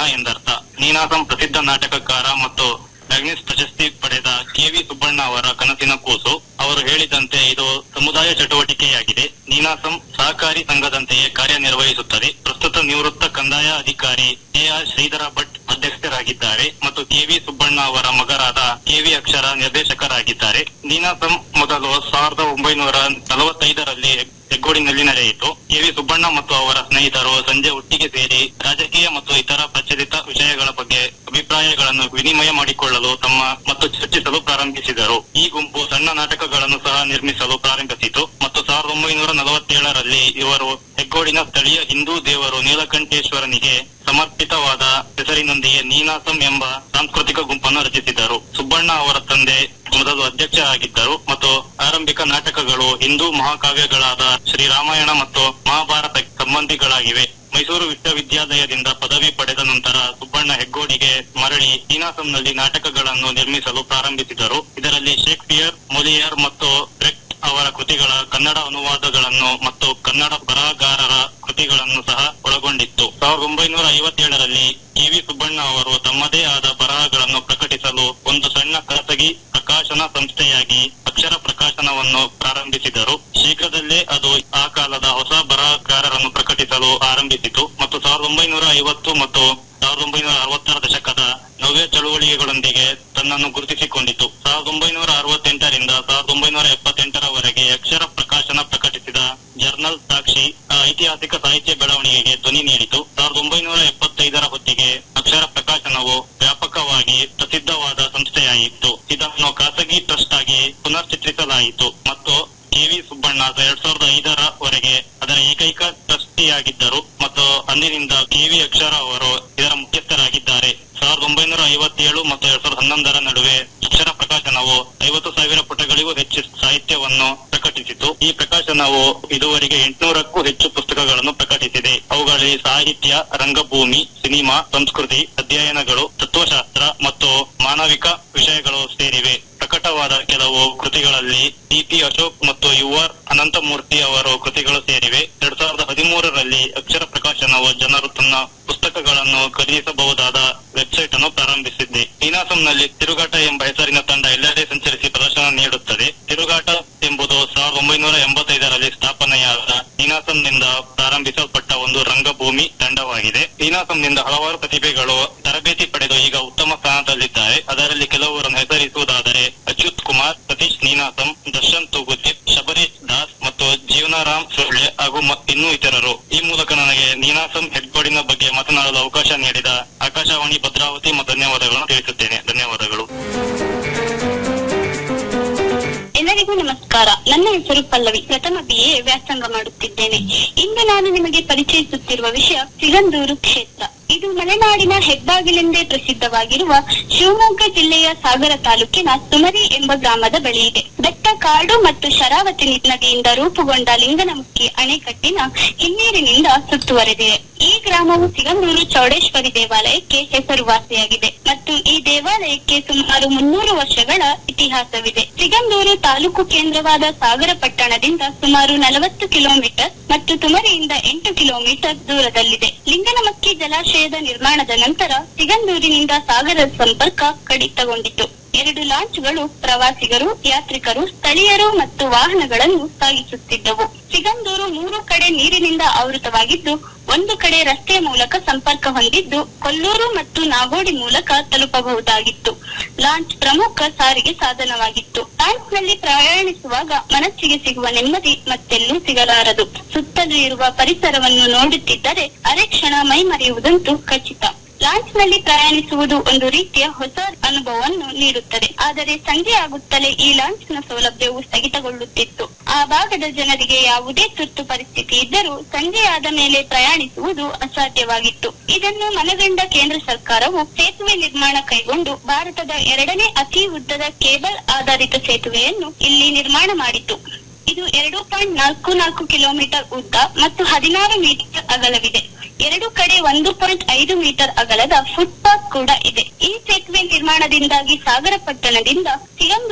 ಎಂದರ್ಥ ನೀನಾಸಂ ಪ್ರಸಿದ್ಧ ನಾಟಕಕಾರ ಮತ್ತು ಮ್ಯಾಗ್ನಿಸ್ ಪ್ರಶಸ್ತಿ ಪಡೆದ ಕೆವಿ ಸುಬ್ಬಣ್ಣ ಅವರ ಕನಸಿನ ಕೂಸು ಅವರು ಹೇಳಿದಂತೆ ಇದು ಸಮುದಾಯ ಚಟುವಟಿಕೆಯಾಗಿದೆ ನೀನಾಸಂ ಸಹಕಾರಿ ಸಂಘದಂತೆಯೇ ಕಾರ್ಯನಿರ್ವಹಿಸುತ್ತದೆ ಪ್ರಸ್ತುತ ನಿವೃತ್ತ ಕಂದಾಯ ಅಧಿಕಾರಿ ಎಆರ್ ಶ್ರೀಧರ ಭಟ್ ಅಧ್ಯಕ್ಷರಾಗಿದ್ದಾರೆ ಮತ್ತು ಕೆವಿ ಸುಬ್ಬಣ್ಣ ಅವರ ಮಗರಾದ ಕೆವಿ ಅಕ್ಷರ ನಿರ್ದೇಶಕರಾಗಿದ್ದಾರೆ ನೀನಾಸಂ ಮೊದಲು ಸಾವಿರದ ಒಂಬೈನೂರ ನಲವತ್ತೈದರಲ್ಲಿ ಹೆಗ್ಗೋಡಿನಲ್ಲಿ ನಡೆಯಿತು ಕೆವಿ ಸುಬ್ಬಣ್ಣ ಮತ್ತು ಅವರ ಸ್ನೇಹಿತರು ಸಂಜೆ ಒಟ್ಟಿಗೆ ಸೇರಿ ರಾಜಕೀಯ ಮತ್ತು ಇತರ ಪ್ರಚಲಿತ ವಿಷಯಗಳ ಬಗ್ಗೆ ಅಭಿಪ್ರಾಯಗಳನ್ನು ವಿನಿಮಯ ಮಾಡಿಕೊಳ್ಳಲು ತಮ್ಮ ಮತ್ತು ಚರ್ಚಿಸಲು ಪ್ರಾರಂಭಿಸಿದರು ಈ ಗುಂಪು ಸಣ್ಣ ನಾಟಕಗಳನ್ನು ಸಹ ನಿರ್ಮಿಸಲು ಪ್ರಾರಂಭಿಸಿತು ಮತ್ತು ಸಾವಿರದ ಒಂಬೈನೂರ ನಲವತ್ತೇಳರಲ್ಲಿ ಇವರು ಹೆಗ್ಗೋಡಿನ ಸ್ಥಳೀಯ ಹಿಂದೂ ದೇವರು ನೀಲಕಂಠೇಶ್ವರನಿಗೆ ಸಮರ್ಪಿತವಾದ ಹೆಸರಿನೊಂದಿಗೆ ನೀನಾಸಂ ಎಂಬ ಸಾಂಸ್ಕೃತಿಕ ಗುಂಪನ್ನು ರಚಿಸಿದರು ಸುಬ್ಬಣ್ಣ ಅವರ ತಂದೆ ಮೊದಲು ಅಧ್ಯಕ್ಷ ಆಗಿದ್ದರು ಮತ್ತು ಆರಂಭಿಕ ನಾಟಕಗಳು ಹಿಂದೂ ಮಹಾಕಾವ್ಯಗಳಾದ ಶ್ರೀರಾಮಾಯಣ ಮತ್ತು ಮಹಾಭಾರತ ಸಂಬಂಧಿಗಳಾಗಿವೆ ಮೈಸೂರು ವಿಶ್ವವಿದ್ಯಾಲಯದಿಂದ ಪದವಿ ಪಡೆದ ನಂತರ ಸುಬ್ಬಣ್ಣ ಹೆಗ್ಗೋಡಿಗೆ ಮರಳಿ ನೀನಾಸಂನಲ್ಲಿ ನಾಟಕಗಳನ್ನು ನಿರ್ಮಿಸಲು ಪ್ರಾರಂಭಿಸಿದರು ಇದರಲ್ಲಿ ಶೇಕ್ಸ್ಪಿಯರ್ ಮೊಲಿಯರ್ ಮತ್ತು ಬ್ರೆಕ್ಟ್ ಅವರ ಕೃತಿಗಳ ಕನ್ನಡ ಅನುವಾದಗಳನ್ನು ಮತ್ತು ಕನ್ನಡ ಬರಹಗಾರರ ಕೃತಿಗಳನ್ನು ಸಹ ಒಳಗೊಂಡಿತ್ತು ಸಾವಿರದ ಒಂಬೈನೂರ ಐವತ್ತೇಳರಲ್ಲಿ ವಿ ಸುಬ್ಬಣ್ಣ ಅವರು ತಮ್ಮದೇ ಆದ ಬರಹಗಳನ್ನು ಪ್ರಕಟಿಸಲು ಒಂದು ಸಣ್ಣ ಖಾಸಗಿ ಪ್ರಕಾಶನ ಸಂಸ್ಥೆಯಾಗಿ ಅಕ್ಷರ ಪ್ರಕಾಶನವನ್ನು ಪ್ರಾರಂಭಿಸಿದರು ಶೀಘ್ರದಲ್ಲೇ ಅದು ಆ ಕಾಲದ ಹೊಸ ಬರಹಗಾರರನ್ನು ಪ್ರಕಟಿಸಲು ಆರಂಭಿಸಿತು ಮತ್ತು ಸಾವಿರದ ಒಂಬೈನೂರ ಐವತ್ತು ಮತ್ತು ಸಾವಿರದ ಒಂಬೈನೂರ ಅರವತ್ತರ ದಶಕದ ನವ್ಯ ಚಳುವಳಿಗಳೊಂದಿಗೆ ತನ್ನನ್ನು ಗುರುತಿಸಿಕೊಂಡಿತು ಸಾವಿರದ ಒಂಬೈನೂರ ಅರವತ್ತೆಂಟರಿಂದ ಸಾವಿರದ ಒಂಬೈನೂರ ಎಪ್ಪತ್ತೆಂಟರವರೆಗೆ ಅಕ್ಷರ ಪ್ರಕಾಶನ ಪ್ರಕಟಿಸಿದ ಜರ್ನಲ್ ಸಾಕ್ಷಿ ಆ ಐತಿಹಾಸಿಕ ಸಾಹಿತ್ಯ ಬೆಳವಣಿಗೆಗೆ ಧ್ವನಿ ನೀಡಿತು ಸಾವಿರದ ಒಂಬೈನೂರ ಎಪ್ಪತ್ತೈದರ ಹೊತ್ತಿಗೆ ಅಕ್ಷರ ಪ್ರಕಾಶನವು ವ್ಯಾಪಕವಾಗಿ ಪ್ರಸಿದ್ಧವಾದ ಸಂಸ್ಥೆಯಾಯಿತು ಇದನ್ನು ಖಾಸಗಿ ಟ್ರಸ್ಟ್ ಆಗಿ ಪುನರ್ಚಿತ್ರಿಸಲಾಯಿತು ಮತ್ತು ಕೆವಿ ಸುಬ್ಬಣ್ಣ ಎರಡ್ ಸಾವಿರದ ಐದರವರೆಗೆ ಅದರ ಏಕೈಕ ಟ್ರಸ್ಟಿಯಾಗಿದ್ದರು ಮತ್ತು ಅಂದಿನಿಂದ ಕೆವಿ ಅಕ್ಷರ ಅವರು ಇದರ ಮುಖ್ಯಸ್ಥರಾಗಿದ್ದಾರೆ ಸಾವಿರದ ಒಂಬೈನೂರ ಐವತ್ತೇಳು ಮತ್ತು ಎರಡ್ ಸಾವಿರದ ಹನ್ನೊಂದರ ನಡುವೆ ಅಕ್ಷರ ಪ್ರಕಾಶನವು ಐವತ್ತು ಸಾವಿರ ಪುಟಗಳಿಗೂ ಹೆಚ್ಚು ಸಾಹಿತ್ಯವನ್ನು ಪ್ರಕಟಿಸಿತು ಈ ಪ್ರಕಾಶನವು ಇದುವರೆಗೆ ಎಂಟುನೂರಕ್ಕೂ ಹೆಚ್ಚು ಪುಸ್ತಕಗಳನ್ನು ಪ್ರಕಟಿಸಿದೆ ಅವುಗಳಲ್ಲಿ ಸಾಹಿತ್ಯ ರಂಗಭೂಮಿ ಸಿನಿಮಾ ಸಂಸ್ಕೃತಿ ಅಧ್ಯಯನಗಳು ತತ್ವಶಾಸ್ತ್ರ ಮತ್ತು ಮಾನವಿಕ ವಿಷಯಗಳು ಸೇರಿವೆ ಪ್ರಕಟವಾದ ಕೆಲವು ಕೃತಿಗಳಲ್ಲಿ ಟಿ ಅಶೋಕ್ ಮತ್ತು ಯು ಆರ್ ಅನಂತಮೂರ್ತಿ ಅವರ ಕೃತಿಗಳು ಸೇರಿವೆ ಎರಡ್ ಸಾವಿರದ ಹದಿಮೂರರಲ್ಲಿ ಅಕ್ಷರ ಪ್ರಕಾಶನವು ಜನರು ತನ್ನ ಪುಸ್ತಕಗಳನ್ನು ಖರೀದಿಸಬಹುದಾದ ವೆಬ್ಸೈಟ್ ಅನ್ನು ಪ್ರಾರಂಭಿಸಿದೆ ನೀನಾಸಂನಲ್ಲಿ ತಿರುಗಾಟ ಎಂಬ ಹೆಸರಿನ ತಂಡ ಎಲ್ಲೆಡೆ ಸಂಚರಿಸಿ ಪ್ರದರ್ಶನ ನೀಡುತ್ತದೆ ತಿರುಗಾಟ ಎಂಬುದು ಸಾವಿರದ ಒಂಬೈನೂರ ಎಂಬತ್ತೈದರಲ್ಲಿ ಸ್ಥಾಪನೆಯಾದ ನೀನಾಸಂನಿಂದ ಪ್ರಾರಂಭಿಸಲ್ಪಟ್ಟ ಒಂದು ರಂಗಭೂಮಿ ತಂಡವಾಗಿದೆ ನೀನಾಸಂನಿಂದ ಹಲವಾರು ಪ್ರತಿಭೆಗಳು ತರಬೇತಿ ಪಡೆದು ಈಗ ಉತ್ತಮ ಸ್ಥಾನದಲ್ಲಿದ್ದಾರೆ ಅದರಲ್ಲಿ ಕೆಲವರನ್ನು ಹೆಸರಿಸುವುದಾದರೆ ಅಚ್ಯುತ್ ಕುಮಾರ್ ಸತೀಶ್ ನೀನಾಸಂ ದರ್ಶನ್ ತೂಗುದೀಪ್ ಶಬರೀಶ್ ದಾಸ್ ಮತ್ತು ಜೀವನಾರಾಮ್ ಸೊಳ್ಳೆ ಹಾಗೂ ಮ- ಇನ್ನೂ ಇತರರು ಈ ಮೂಲಕ ನನಗೆ ನೀನಾಸಂ ಹೆಡ್ಗೋಡಿನ ಬಗ್ಗೆ ಮಾತನಾಡಲು ಅವಕಾಶ ನೀಡಿದ ಆಕಾಶವಾಣಿ ಭದ್ರಾವತಿ ಮತ್ತು ಧನ್ಯವಾದಗಳನ್ನು ತಿಳಿಸುತ್ತೇನೆ ಧನ್ಯವಾದಗಳು ಎಲ್ಲರಿಗೂ ನಮಸ್ಕಾರ ನನ್ನ ಹೆಸರು ಪಲ್ಲವಿ ಪ್ರಥಮ ಬಿಎ ವ್ಯಾಸಂಗ ಮಾಡುತ್ತಿದ್ದೇನೆ ಇಂದು ನಾನು ನಿಮಗೆ ಪರಿಚಯಿಸುತ್ತಿರುವ ವಿಷಯ ಸಿಗಂದೂರು ಕ್ಷೇತ್ರ ಇದು ಮಲೆನಾಡಿನ ಹೆಬ್ಬಾಗಿಲೆಂದೇ ಪ್ರಸಿದ್ಧವಾಗಿರುವ ಶಿವಮೊಗ್ಗ ಜಿಲ್ಲೆಯ ಸಾಗರ ತಾಲೂಕಿನ ತುಮರಿ ಎಂಬ ಗ್ರಾಮದ ಬಳಿ ಇದೆ ಬೆಟ್ಟ ಕಾಡು ಮತ್ತು ಶರಾವತಿ ನದಿಯಿಂದ ರೂಪುಗೊಂಡ ಲಿಂಗನಮುಖಿ ಅಣೆಕಟ್ಟಿನ ಹಿನ್ನೀರಿನಿಂದ ಸುತ್ತುವರೆದಿದೆ ಈ ಗ್ರಾಮವು ಸಿಗಂದೂರು ಚೌಡೇಶ್ವರಿ ದೇವಾಲಯಕ್ಕೆ ಹೆಸರುವಾಸಿಯಾಗಿದೆ ಮತ್ತು ಈ ದೇವಾಲಯಕ್ಕೆ ಸುಮಾರು ಮುನ್ನೂರು ವರ್ಷಗಳ ಇತಿಹಾಸವಿದೆ ಸಿಗಂದೂರು ತಾಲೂಕು ಕೇಂದ್ರವಾದ ಸಾಗರ ಪಟ್ಟಣದಿಂದ ಸುಮಾರು ನಲವತ್ತು ಕಿಲೋಮೀಟರ್ ಮತ್ತು ತುಮರಿಯಿಂದ ಎಂಟು ಕಿಲೋಮೀಟರ್ ದೂರದಲ್ಲಿದೆ ಲಿಂಗನಮಕ್ಕಿ ಜಲಾಶಯದ ನಿರ್ಮಾಣದ ನಂತರ ಸಿಗಂದೂರಿನಿಂದ ಸಾಗರದ ಸಂಪರ್ಕ ಕಡಿತಗೊಂಡಿತು ಎರಡು ಲಾಂಚ್ಗಳು ಪ್ರವಾಸಿಗರು ಯಾತ್ರಿಕರು ಸ್ಥಳೀಯರು ಮತ್ತು ವಾಹನಗಳನ್ನು ಸಾಗಿಸುತ್ತಿದ್ದವು ಸಿಗಂದೂರು ಮೂರು ಕಡೆ ನೀರಿನಿಂದ ಆವೃತವಾಗಿದ್ದು ಒಂದು ಕಡೆ ರಸ್ತೆಯ ಮೂಲಕ ಸಂಪರ್ಕ ಹೊಂದಿದ್ದು ಕೊಲ್ಲೂರು ಮತ್ತು ನಾಗೋಡಿ ಮೂಲಕ ತಲುಪಬಹುದಾಗಿತ್ತು ಲಾಂಚ್ ಪ್ರಮುಖ ಸಾರಿಗೆ ಸಾಧನವಾಗಿತ್ತು ಲಾಂಚ್ ನಲ್ಲಿ ಪ್ರಯಾಣಿಸುವಾಗ ಮನಸ್ಸಿಗೆ ಸಿಗುವ ನೆಮ್ಮದಿ ಮತ್ತೆಲ್ಲೂ ಸಿಗಲಾರದು ಸುತ್ತಲೂ ಇರುವ ಪರಿಸರವನ್ನು ನೋಡುತ್ತಿದ್ದರೆ ಅರೆ ಕ್ಷಣ ಮೈ ಮರೆಯುವುದಂತೂ ಖಚಿತ ಲಾಂಚ್ ನಲ್ಲಿ ಪ್ರಯಾಣಿಸುವುದು ಒಂದು ರೀತಿಯ ಹೊಸ ಅನುಭವವನ್ನು ನೀಡುತ್ತದೆ ಆದರೆ ಸಂಜೆ ಆಗುತ್ತಲೇ ಈ ಲಾಂಚ್ ನ ಸೌಲಭ್ಯವು ಸ್ಥಗಿತಗೊಳ್ಳುತ್ತಿತ್ತು ಆ ಭಾಗದ ಜನರಿಗೆ ಯಾವುದೇ ತುರ್ತು ಪರಿಸ್ಥಿತಿ ಇದ್ದರೂ ಸಂಜೆಯಾದ ಮೇಲೆ ಪ್ರಯಾಣಿಸುವುದು ಅಸಾಧ್ಯವಾಗಿತ್ತು ಇದನ್ನು ಮನಗಂಡ ಕೇಂದ್ರ ಸರ್ಕಾರವು ಸೇತುವೆ ನಿರ್ಮಾಣ ಕೈಗೊಂಡು ಭಾರತದ ಎರಡನೇ ಅತಿ ಉದ್ದದ ಕೇಬಲ್ ಆಧಾರಿತ ಸೇತುವೆಯನ್ನು ಇಲ್ಲಿ ನಿರ್ಮಾಣ ಮಾಡಿತು ಇದು ಎರಡು ಪಾಯಿಂಟ್ ನಾಲ್ಕು ನಾಲ್ಕು ಕಿಲೋಮೀಟರ್ ಉದ್ದ ಮತ್ತು ಹದಿನಾರು ಮೀಟರ್ ಅಗಲವಿದೆ ಎರಡು ಕಡೆ ಒಂದು ಪಾಯಿಂಟ್ ಐದು ಮೀಟರ್ ಅಗಲದ ಫುಟ್ಪಾತ್ ಕೂಡ ಇದೆ ಈ ಸೇತುವೆ ನಿರ್ಮಾಣದಿಂದಾಗಿ ಸಾಗರ ಪಟ್ಟಣದಿಂದ ಸಿಗಂದೂರು